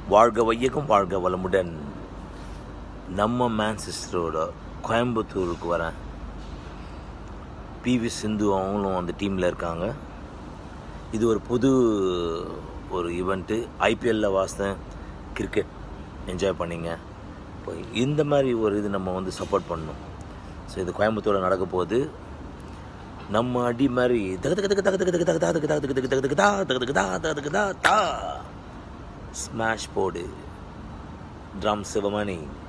வாழ்க வையகம் வாழ்க வளமுடன் நம்ம மேன்செஸ்டரோட கோயம்புத்தூருக்கு வரேன் பிவி சிந்து அவங்களும் அந்த டீமில் இருக்காங்க இது ஒரு புது ஒரு ஈவெண்ட்டு ஐபிஎல்லில் வாசித்தேன் கிரிக்கெட் என்ஜாய் பண்ணிங்க இப்போ இந்த மாதிரி ஒரு இது நம்ம வந்து சப்போர்ட் பண்ணணும் ஸோ இது கோயம்புத்தூரில் நடக்க போகுது நம்ம அடி மாதிரி தக தக தக தக தக தக தக தக தக தக தக தக தா தக தக தா தக தக தா தா ஸ்மாஷ் போடு ட்ரம் சிவமணி